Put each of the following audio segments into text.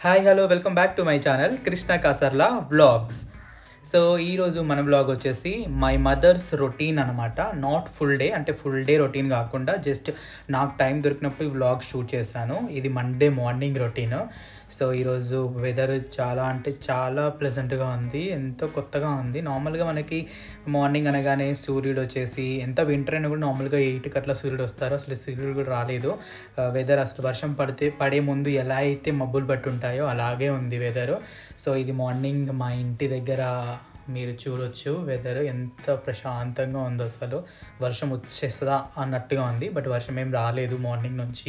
hi hello welcome back to my channel Krishna Kasarla vlogs so ఈరోజు మన vlog వచ్చేసి my mother's routine అనమాట not full day అంటే full day routine కాకుండా just నాకు టైం దొరికినప్పుడు ఈ వ్లాగ్ షూట్ చేశాను ఇది మండే మార్నింగ్ రొటీన్ సో ఈరోజు వెదర్ చాలా అంటే చాలా ప్లెజెంట్గా ఉంది ఎంతో కొత్తగా ఉంది నార్మల్గా మనకి మార్నింగ్ అనగానే సూర్యుడు వచ్చేసి ఎంత వింటర్ అయినా కూడా నార్మల్గా ఎయిట్కి అట్లా సూర్యుడు వస్తారు అసలు సూర్యుడు కూడా రాలేదు వెదర్ అసలు వర్షం పడితే పడే ముందు ఎలా అయితే మబ్బులు పట్టి ఉంటాయో అలాగే ఉంది వెదర్ సో ఇది మార్నింగ్ మా ఇంటి దగ్గర మీరు చూడొచ్చు వెదర్ ఎంత ప్రశాంతంగా ఉందో అసలు వర్షం వచ్చేస్తుందా అన్నట్టుగా ఉంది బట్ వర్షం ఏం రాలేదు మార్నింగ్ నుంచి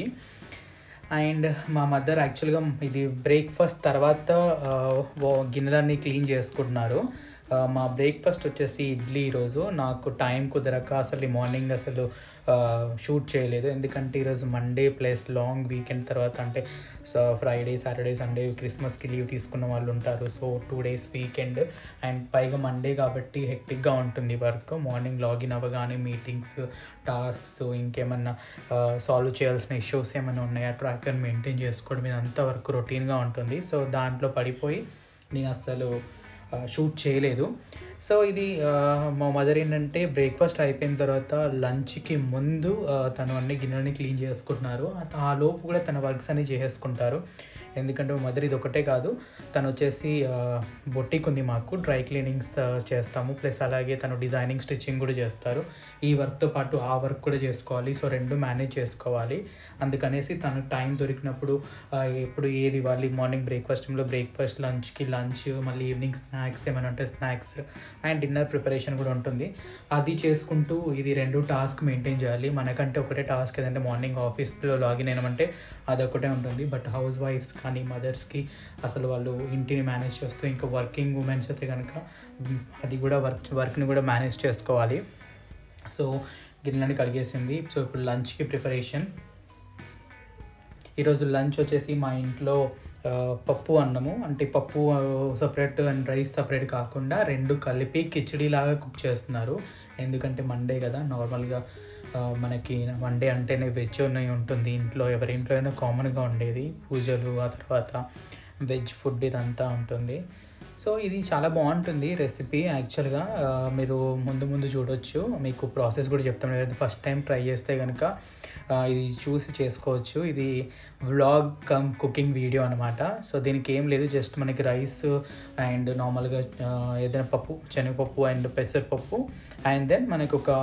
అండ్ మా మదర్ యాక్చువల్గా ఇది బ్రేక్ఫాస్ట్ తర్వాత ఆ, ఓ- గిన్నెలన్నీ క్లీన్ చేసుకుంటున్నారు ఆ, మా బ్రేక్ఫాస్ట్ వచ్చేసి ఇడ్లీ ఈరోజు నాకు టైం కుదరక అసలు ఈ మార్నింగ్ అసలు ఆ, షూట్ చేయలేదు ఎందుకంటే ఈరోజు మండే ప్లస్ లాంగ్ వీకెండ్ తర్వాత అంటే సో ఫ్రైడే సాటర్డే సండే క్రిస్మస్కి లీవ్ తీసుకున్న వాళ్ళు ఉంటారు so two days weekend and పైగా మండే కాబట్టి హెక్టిక్గా ఉంటుంది వర్క్ మార్నింగ్ లాగిన్ అవ్వగానే మీటింగ్స్ టాస్క్స్ ఇంకేమన్నా సాల్వ్ చేయాల్సిన ఇష్యూస్ ఏమైనా ఉన్నాయా ట్రాకర్ మెయింటైన్ చేసుకోవడం ఇదంతా వర్క్ రొటీన్గా ఉంటుంది సో దాంట్లో పడిపోయి నేను అసలు షూట్ చేయలేదు సో ఇది ఆ, మా మదర్ ఏంటంటే బ్రేక్ఫాస్ట్ అయిపోయిన తర్వాత లంచ్కి ముందు ఆ, తను అన్ని గిన్నెలని క్లీన్ చేసుకుంటున్నారు ఆ- ఆ లోపు కూడా తన వర్క్స్ అన్ని చేసేసుకుంటారు ఎందుకంటే మా మదర్ ఇది ఒకటే కాదు తను వచ్చేసి బొట్టిక్ ఉంది మాకు డ్రై క్లీనింగ్స్ చేస్తాము ప్లస్ అలాగే తను డిజైనింగ్ స్టిచ్చింగ్ కూడా చేస్తారు ఈ వర్క్తో పాటు ఆ వర్క్ కూడా చేసుకోవాలి సో రెండు మేనేజ్ చేసుకోవాలి అందుకనేసి తను టైం దొరికినప్పుడు ఆ, ఎప్పుడు ఏది ఇవ్వాలి మార్నింగ్ బ్రేక్ఫాస్ట్ టైంలో బ్రేక్ఫాస్ట్ లంచ్కి లంచ్ మళ్ళీ ఈవినింగ్ స్నాక్స్ ఏమైనా ఉంటే స్నాక్స్ అండ్ డిన్నర్ ప్రిపరేషన్ కూడా ఉంటుంది అది చేసుకుంటూ ఇది రెండు టాస్క్ మెయింటైన్ చేయాలి మనకంటే ఒకటే టాస్క్ ఏదంటే మార్నింగ్ ఆఫీస్లో లాగిన్ అయినామంటే అదొకటే ఉంటుంది బట్ హౌస్ వైఫ్స్ కానీ మదర్స్కి అసలు వాళ్ళు ఇంటిని మేనేజ్ చేస్తూ ఇంకా వర్కింగ్ ఉమెన్స్ అయితే కనుక మ్, అది కూడా వర్క్ వర్క్ని కూడా మేనేజ్ చేసుకోవాలి సో గిన్నెలని కడిగేసింది సో ఇప్పుడు లంచ్కి ప్రిపరేషన్ ఈరోజు లంచ్ వచ్చేసి మా ఇంట్లో ఆ, పప్పు అన్నము అంటే పప్పు సపరేట్ అండ్ రైస్ సపరేట్ కాకుండా రెండు కలిపి కిచడీ లాగా కుక్ చేస్తున్నారు ఎందుకంటే మండే కదా నార్మల్గా ఆ, మనకి మండే అంటేనే వెజ్ ఉన్నాయి ఉంటుంది ఇంట్లో ఎవరి ఇంట్లో అయినా కామన్గా ఉండేది పూజలు ఆ తర్వాత వెజ్ ఫుడ్ ఇదంతా ఉంటుంది సో ఇది చాలా బాగుంటుంది రెసిపీ యాక్చువల్గా ఆ, మీరు ముందు ముందు చూడొచ్చు మీకు ప్రాసెస్ కూడా చెప్తాను లేదా ఫస్ట్ టైం ట్రై చేస్తే కనుక ఆ, ఇది చూసి చేసుకోవచ్చు ఇది వ్లాగ్ కమ్ కుకింగ్ వీడియో అనమాట సో దీనికి ఏం లేదు జస్ట్ మనకి రైస్ అండ్ నార్మల్గా ఆ, ఏదైనా పప్పు శనగపప్పు అండ్ పెసరపప్పు అండ్ దెన్ మనకు ఒక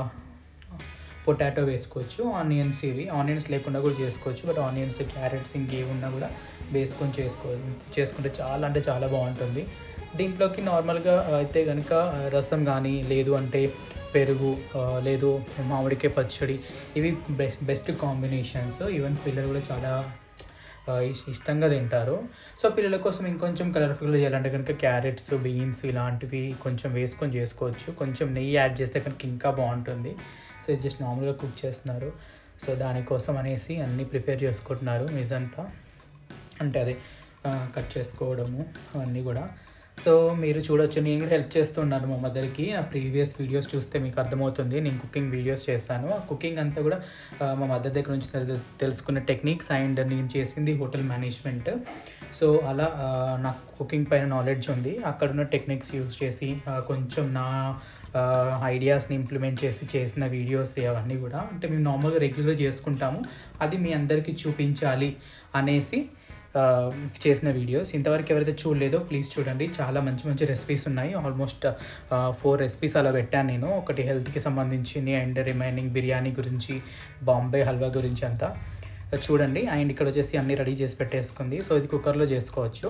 పొటాటో వేసుకోవచ్చు ఆనియన్స్ ఇవి ఆనియన్స్ లేకుండా కూడా చేసుకోవచ్చు బట్ ఆనియన్స్ క్యారెట్స్ ఇంకేవి ఉన్నా కూడా వేసుకొని చేసుకో చేసుకుంటే చాలా అంటే చాలా బాగుంటుంది దీంట్లోకి నార్మల్గా అయితే కనుక రసం కానీ లేదు అంటే పెరుగు ఆ, లేదు మామిడికాయ పచ్చడి ఇవి బెస్ట్ బెస్ట్ కాంబినేషన్స్ ఈవెన్ పిల్లలు కూడా చాలా ఆ, ఇష్- ఇష్టంగా తింటారు సో పిల్లల కోసం ఇంకొంచెం కలర్ఫుల్గా చేయాలంటే కనుక క్యారెట్స్ బీన్స్ ఇలాంటివి కొంచెం వేసుకొని చేసుకోవచ్చు కొంచెం నెయ్యి యాడ్ చేస్తే కనుక ఇంకా బాగుంటుంది సో ఇది జస్ట్ నార్మల్గా కుక్ చేస్తున్నారు సో దానికోసం అనేసి అన్నీ ప్రిపేర్ చేసుకుంటున్నారు నిజంతా అంటే అదే కట్ చేసుకోవడము అవన్నీ కూడా సో మీరు చూడొచ్చు నేను కూడా హెల్ప్ చేస్తున్నాను మా మదర్కి ఆ ప్రీవియస్ వీడియోస్ చూస్తే మీకు అర్థమవుతుంది నేను కుకింగ్ వీడియోస్ చేస్తాను ఆ కుకింగ్ అంతా కూడా ఆ, మా మదర్ దగ్గర నుంచి తెలు- తెలుసుకున్న టెక్నిక్స్ అండ్ నేను చేసింది హోటల్ మేనేజ్మెంట్ సో అలా ఆ, నాకు కుకింగ్ పైన నాలెడ్జ్ ఉంది అక్కడ ఉన్న టెక్నిక్స్ యూస్ చేసి ఆ, కొంచెం నా ఐడియాస్ని ఇంప్లిమెంట్ చేసి చేసిన వీడియోస్ అవన్నీ కూడా అంటే మేము నార్మల్గా రెగ్యులర్గా చేసుకుంటాము అది మీ అందరికీ చూపించాలి అనేసి ఆ, చేసిన వీడియోస్ ఇంతవరకు ఎవరైతే చూడలేదో ప్లీజ్ చూడండి చాలా మంచి మంచి రెసిపీస్ ఉన్నాయి ఆల్మోస్ట్ ఫోర్ రెసిపీస్ అలా పెట్టాను నేను ఒకటి హెల్త్కి సంబంధించింది అండ్ రిమైనింగ్ బిర్యానీ గురించి బాంబే హల్వా గురించి అంతా చూడండి అండ్ ఇక్కడ వచ్చేసి అన్నీ రెడీ చేసి పెట్టేసుకుంది సో ఇది కుక్కర్లో చేసుకోవచ్చు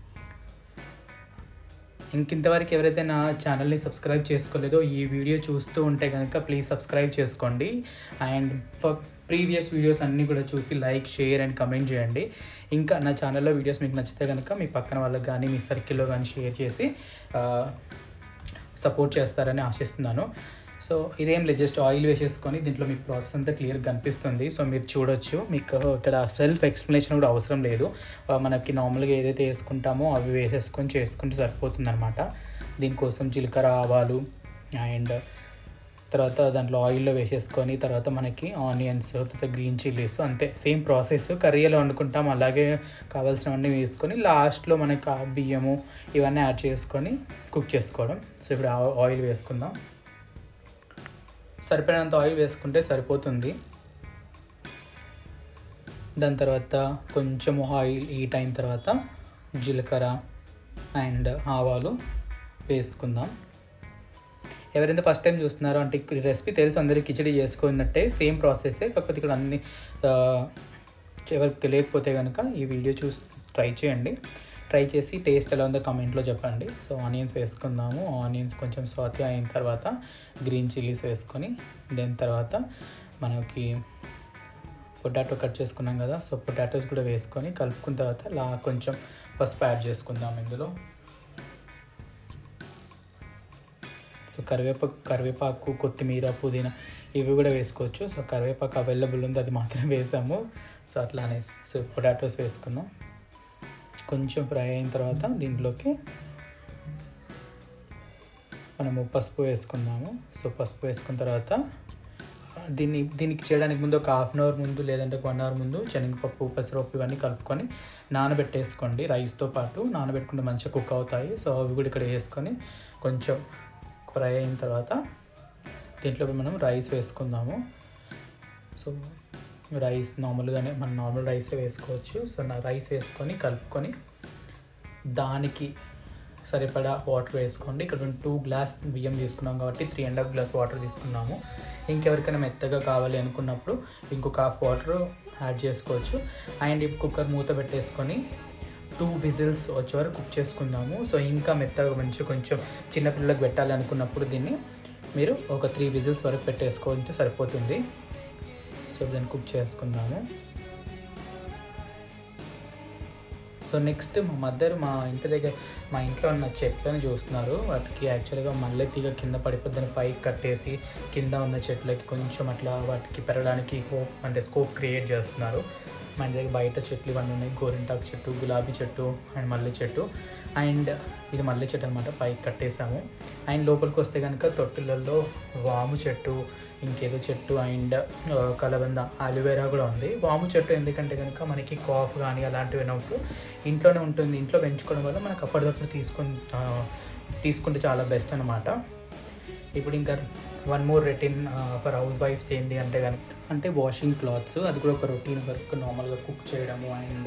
ఇంక ఇంతవరకు ఎవరైతే నా ఛానల్ని సబ్స్క్రైబ్ చేసుకోలేదో ఈ వీడియో చూస్తూ ఉంటే కనుక ప్లీజ్ సబ్స్క్రైబ్ చేసుకోండి అండ్ ఫర్ ప్రీవియస్ వీడియోస్ అన్నీ కూడా చూసి లైక్ షేర్ అండ్ కమెంట్ చేయండి ఇంకా నా ఛానల్లో వీడియోస్ మీకు నచ్చితే కనుక మీ పక్కన వాళ్ళకి కానీ మీ సర్కిల్లో కానీ షేర్ చేసి సపోర్ట్ చేస్తారని ఆశిస్తున్నాను సో ఇదేం లేదు జస్ట్ ఆయిల్ వేసేసుకొని దీంట్లో మీకు ప్రాసెస్ అంతా క్లియర్గా కనిపిస్తుంది సో మీరు చూడొచ్చు మీకు ఇక్కడ సెల్ఫ్ ఎక్స్ప్లెనేషన్ కూడా అవసరం లేదు ఆ, మనకి నార్మల్గా ఏదైతే వేసుకుంటామో అవి వేసేసుకొని చేసుకుంటే సరిపోతుంది అనమాట దీనికోసం జీలకర్ర ఆవాలు అండ్ తర్వాత దాంట్లో ఆయిల్లో వేసేసుకొని తర్వాత మనకి ఆనియన్స్ తర్వాత గ్రీన్ చిల్లీస్ అంతే సేమ్ ప్రాసెస్ కర్రీలో వండుకుంటాం అలాగే కావాల్సినవన్నీ వేసుకొని లాస్ట్లో మనకి ఆ బియ్యము ఇవన్నీ యాడ్ చేసుకొని కుక్ చేసుకోవడం సో ఇప్పుడు ఆ- ఆయిల్ వేసుకుందాం సరిపోయినంత ఆయిల్ వేసుకుంటే సరిపోతుంది దాని తర్వాత కొంచెం ఆయిల్ హీట్ అయిన తర్వాత జీలకర్ర అండ్ ఆవాలు వేసుకుందాం ఎవరైతే ఫస్ట్ టైం చూస్తున్నారో అంటే ఈ రెసిపీ తెలుసు అందరికీ కిచడీ చేసుకున్నట్టే సేమ్ ప్రాసెసే కాకపోతే ఇక్కడ అన్ని ఆ, ఎవరికి తెలియకపోతే కనుక ఈ వీడియో చూసి ట్రై చేయండి ట్రై చేసి టేస్ట్ ఎలా ఉందో కమెంట్లో చెప్పండి సో ఆనియన్స్ వేసుకుందాము ఆనియన్స్ కొంచెం స్వాతి అయిన తర్వాత గ్రీన్ చిల్లీస్ వేసుకొని దాని తర్వాత మనకి పొటాటో కట్ చేసుకున్నాం కదా సో పొటాటోస్ కూడా వేసుకొని కలుపుకున్న తర్వాత లా కొంచెం పసుపు యాడ్ చేసుకుందాం ఇందులో సో కరివేపాకు కరివేపాకు కొత్తిమీర పుదీనా ఇవి కూడా వేసుకోవచ్చు సో కరివేపాకు అవైలబుల్ ఉంది అది మాత్రం వేసాము సో అట్లానే సో పొటాటోస్ వేసుకుందాం కొంచెం ఫ్రై అయిన తర్వాత దీంట్లోకి మనము పసుపు వేసుకుందాము సో పసుపు వేసుకున్న తర్వాత దీన్ని దీనికి చేయడానికి ముందు ఒక హాఫ్ అన్ అవర్ ముందు లేదంటే ఒక వన్ అవర్ ముందు శనగపప్పు పెసరపప్పు ఇవన్నీ కలుపుకొని నానబెట్టేసుకోండి రైస్తో పాటు నానబెట్టుకుంటే మంచిగా కుక్ అవుతాయి సో అవి కూడా ఇక్కడ వేసుకొని కొంచెం ఫ్రై అయిన తర్వాత దీంట్లో మనం రైస్ వేసుకుందాము సో రైస్ నార్మల్గానే మనం నార్మల్ రైసే వేసుకోవచ్చు సో నా రైస్ వేసుకొని కలుపుకొని దానికి సరిపడా వాటర్ వేసుకోండి ఇక్కడ టూ గ్లాస్ బియ్యం తీసుకున్నాం కాబట్టి three and half glass water తీసుకున్నాము ఇంకెవరికైనా మెత్తగా కావాలి అనుకున్నప్పుడు ఇంకొక హాఫ్ వాటర్ యాడ్ చేసుకోవచ్చు అండ్ ఇప్పుడు కుక్కర్ మూత పెట్టేసుకొని టూ విజిల్స్ వచ్చే వరకు కుక్ చేసుకుందాము సో ఇంకా మెత్తగా మంచిగా కొంచెం చిన్నపిల్లలకు పెట్టాలి అనుకున్నప్పుడు దీన్ని మీరు ఒక త్రీ విజిల్స్ వరకు పెట్టేసుకుంటే సరిపోతుంది సో దాన్ని కుక్ చేసుకుందాము సో నెక్స్ట్ మా మదర్ మా ఇంటి దగ్గర మా ఇంట్లో ఉన్న చెట్లను చూస్తున్నారు వాటికి యాక్చువల్గా మల్లె తీగ కింద పడిపోద్దని పైకి కట్టేసి కింద ఉన్న చెట్లకి కొంచెం అట్లా వాటికి పెరగడానికి హోప్ అంటే స్కోప్ క్రియేట్ చేస్తున్నారు మన దగ్గర బయట చెట్లు ఇవన్నీ ఉన్నాయి గోరింటాకు చెట్టు గులాబీ చెట్టు అండ్ మల్లె చెట్టు అండ్ ఇది మల్లె చెట్టు అనమాట పైకి కట్టేసాము అండ్ లోపలికి వస్తే కనుక తొట్టిలలో వాము చెట్టు ఇంకేదో చెట్టు అండ్ ఆ, కలబంద అలోవెరా కూడా ఉంది వాము చెట్టు ఎందుకంటే కనుక మనకి కాఫ్ కానీ అలాంటివి అయినప్పుడు ఇంట్లోనే ఉంటుంది ఇంట్లో పెంచుకోవడం వల్ల మనకు అప్పటికప్పుడు తీసుకొని ఆ, తీసుకుంటే చాలా బెస్ట్ అనమాట ఇప్పుడు ఇంకా వన్ మోర్ రొటీన్ ఫర్ హౌస్ వైఫ్స్ ఏంటి అంటే కనుక అంటే వాషింగ్ క్లాత్స్ అది కూడా ఒక రొటీన్ వర్క్ నార్మల్గా కుక్ చేయడము అండ్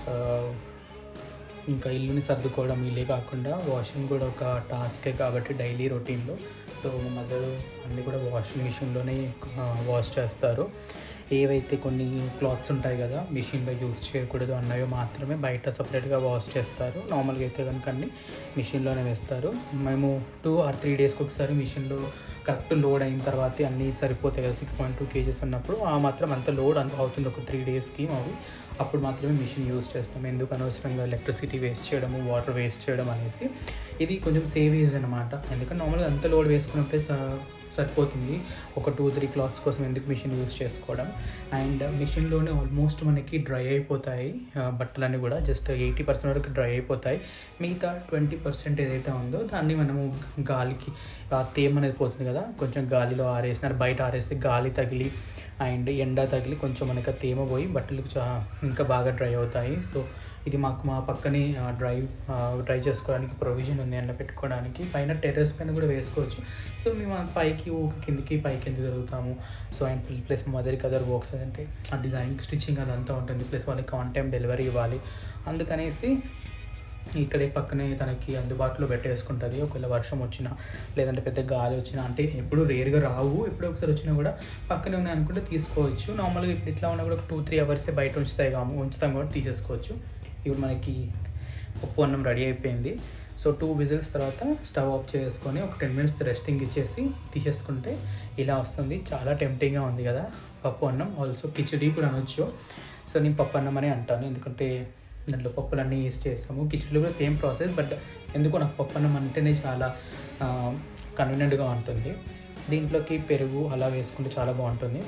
ఇంకా ఇల్లుని సర్దుకోవడం ఇల్లే కాకుండా వాషింగ్ కూడా ఒక టాస్కే కాబట్టి డైలీ రొటీన్లో సో మా మదర్ అన్నీ కూడా వాషింగ్ మిషన్లోనే వాష్ చేస్తారు ఏవైతే కొన్ని క్లాత్స్ ఉంటాయి కదా మిషన్లో యూస్ చేయకూడదు అన్నవి మాత్రమే బయట సపరేట్గా వాష్ చేస్తారు నార్మల్గా అయితే కనుక అన్ని మిషన్లోనే వేస్తారు మేము టూ ఆర్ త్రీ డేస్కి ఒకసారి మిషన్లో కరెక్ట్ లోడ్ అయిన తర్వాత అన్నీ సరిపోతాయి కదా సిక్స్ పాయింట్ టూ కేజీస్ ఉన్నప్పుడు ఆ మాత్రం అంత లోడ్ అంత అవుతుంది ఒక త్రీ డేస్కి మావి అప్పుడు మాత్రమే మిషన్ యూస్ చేస్తాం ఎందుకు అనవసరంగా ఎలక్ట్రిసిటీ వేస్ట్ చేయడము వాటర్ వేస్ట్ చేయడం అనేసి ఇది కొంచెం సేవేజ్ అనమాట ఎందుకంటే నార్మల్గా అంత లోడ్ వేసుకున్నప్పుడే స- సరిపోతుంది ఒక టూ త్రీ క్లాత్స్ కోసం ఎందుకు మిషన్ యూస్ చేసుకోవడం అండ్ మిషన్లోనే ఆల్మోస్ట్ మనకి డ్రై అయిపోతాయి ఆ, బట్టలన్నీ కూడా జస్ట్ ఎయిటీ పర్సెంట్ వరకు డ్రై అయిపోతాయి మిగతా ట్వంటీ పర్సెంట్ ఏదైతే ఉందో దాన్ని మనము గాలికి ఆ తేమ అనేది పోతుంది కదా కొంచెం గాలిలో ఆరేసిన బయట ఆరేస్తే గాలి తగిలి అండ్ ఎండ తగిలి కొంచెం మనకి ఆ తేమ పోయి బట్టలు చా ఇంకా బాగా డ్రై అవుతాయి సో ఇది మాకు మా పక్కనే డ్రై డ్రై చేసుకోవడానికి ప్రొవిజన్ ఉంది ఎండ పెట్టుకోవడానికి పైన టెర్రస్ పైన కూడా వేసుకోవచ్చు సో మేము ఆ పైకి ఊకి కిందికి పైకి ఎందుకు జరుగుతాము సో అండ్ ప్లస్ మదర్కి అదర్ వర్క్స్ అంటే ఆ డిజైన్ స్టిచ్చింగ్ అదంతా ఉంటుంది ప్లస్ వాళ్ళకి ఆన్ టైం డెలివరీ ఇవ్వాలి అందుకనేసి ఇక్కడే పక్కనే తనకి అందుబాటులో పెట్టేసుకుంటుంది ఒకవేళ వర్షం వచ్చినా లేదంటే పెద్ద గాలి వచ్చినా అంటే ఎప్పుడు రేరుగా రావు ఎప్పుడో ఒకసారి వచ్చినా కూడా పక్కనే ఉన్నాయి అనుకుంటే తీసుకోవచ్చు నార్మల్గా ఇప్పుడు ఇట్లా ఉన్నా కూడా ఒక టూ త్రీ అవర్సే బయట ఉంచుతాయి కాము ఉంచుతాం కూడా తీసేసుకోవచ్చు ఇప్పుడు మనకి పప్పు అన్నం రెడీ అయిపోయింది సో టూ విజిల్స్ తర్వాత స్టవ్ ఆఫ్ చేసుకొని ఒక టెన్ మినిట్స్ రెస్టింగ్ ఇచ్చేసి తీసేసుకుంటే ఇలా వస్తుంది చాలా టెంప్టింగ్గా ఉంది కదా పప్పు అన్నం ఆల్సో కిచడీ కూడా అనొచ్చు సో నేను పప్పు అన్నం అని అంటాను ఎందుకంటే దాంట్లో పప్పులన్నీ వేస్ట్ చేస్తాము కిచడీలో కూడా సేమ్ ప్రాసెస్ బట్ ఎందుకో నాకు పప్పు అన్నం అంటేనే చాలా కన్వీనియంట్గా ఉంటుంది దీంట్లోకి పెరుగు అలా వేసుకుంటే చాలా బాగుంటుంది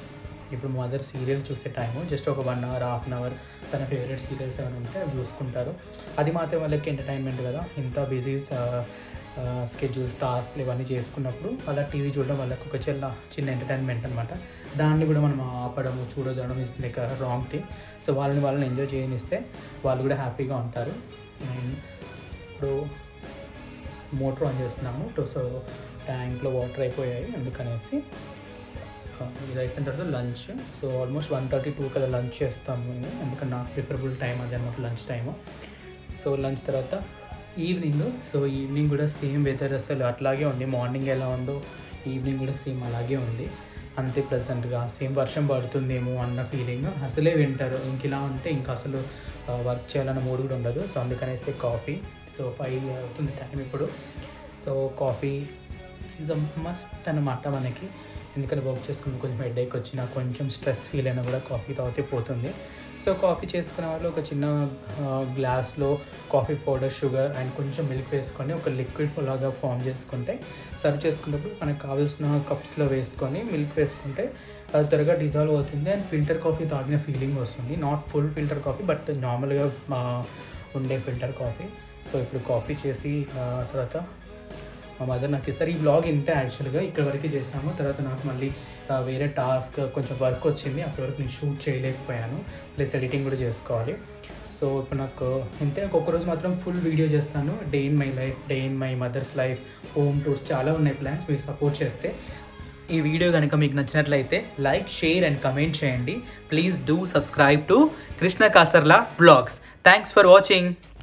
ఇప్పుడు మదర్ సీరియల్ చూసే టైము జస్ట్ ఒక one hour half an hour తన ఫేవరెట్ సీరియల్స్ ఏమైనా ఉంటే అవి చూసుకుంటారు అది మాత్రం వాళ్ళకి ఎంటర్టైన్మెంట్ కదా ఇంత బిజీ స్కెడ్యూల్స్ టాస్క్లు ఇవన్నీ చేసుకున్నప్పుడు అలా టీవీ చూడడం వాళ్ళకి ఒక చిన్న చిన్న ఎంటర్టైన్మెంట్ అనమాట దాన్ని కూడా మనం ఆపడము చూడడం is like wrong thing so వాళ్ళని వాళ్ళని ఎంజాయ్ చేయనిస్తే వాళ్ళు కూడా హ్యాపీగా ఉంటారు అండ్ ఇప్పుడు మోటార్ ఆన్ చేస్తున్నాము టు సో ట్యాంక్లో వాటర్ అయిపోయాయి అందుకనేసి ఆ, ఇది అయిపోయిన తర్వాత lunch so almost one thirty two కదా లంచ్ చేస్తాము మేము ఎందుకంటే నాకు ప్రిఫరబుల్ టైం అది అనమాట లంచ్ టైము సో లంచ్ తర్వాత ఈవినింగ్ సో ఈవినింగ్ కూడా సేమ్ వెదర్ అసలు అట్లాగే ఉంది మార్నింగ్ ఎలా ఉందో ఈవినింగ్ కూడా సేమ్ అలాగే ఉంది అంతే ప్లెజెంట్గా సేమ్ వర్షం పడుతుందేమో అన్న ఫీలింగ్ అసలే వింటారు ఇంక ఇలా ఉంటే ఇంకా అసలు వర్క్ చేయాలన్న మూడు కూడా ఉండదు సో అందుకనేసి కాఫీ సో ఫైవ్ అవుతుంది టైం ఇప్పుడు so coffee is a must అన్నమాట మనకి ఎందుకంటే వర్క్ చేసుకుని కొంచెం హెడేక్ వచ్చినా కొంచెం స్ట్రెస్ ఫీల్ అయినా కూడా కాఫీ తాగితే పోతుంది సో కాఫీ చేసుకునే వాళ్ళు ఒక చిన్న గ్లాస్లో కాఫీ పౌడర్ షుగర్ అండ్ కొంచెం మిల్క్ వేసుకొని ఒక లిక్విడ్ లాగా ఫామ్ చేసుకుంటే సర్వ్ చేసుకున్నప్పుడు మనకు కావాల్సిన కప్స్లో వేసుకొని మిల్క్ వేసుకుంటే అది త్వరగా డిజాల్వ్ అవుతుంది అండ్ ఫిల్టర్ కాఫీ తాగిన ఫీలింగ్ వస్తుంది not full filter coffee but నార్మల్గా ఉండే ఫిల్టర్ కాఫీ సో ఇప్పుడు కాఫీ చేసి ఆ, తర్వాత మా మదర్ నాకు ఇస్తారు ఈ బ్లాగ్ ఇంతే యాక్చువల్గా ఇక్కడ వరకు చేసాము తర్వాత నాకు మళ్ళీ ఆ, వేరే టాస్క్ కొంచెం వర్క్ వచ్చింది అప్పటి వరకు నేను షూట్ చేయలేకపోయాను ప్లస్ ఎడిటింగ్ కూడా చేసుకోవాలి సో ఇప్పుడు నాకు ఇంతే ఒక్కొక్క రోజు మాత్రం ఫుల్ వీడియో చేస్తాను day in my life day in my mother's life home tours చాలా ఉన్నాయి ప్లాన్స్ మీరు సపోర్ట్ చేస్తే ఈ వీడియో కనుక మీకు నచ్చినట్లయితే లైక్ షేర్ అండ్ కమెంట్ చేయండి please do subscribe to Krishna Kasarla blogs thanks for watching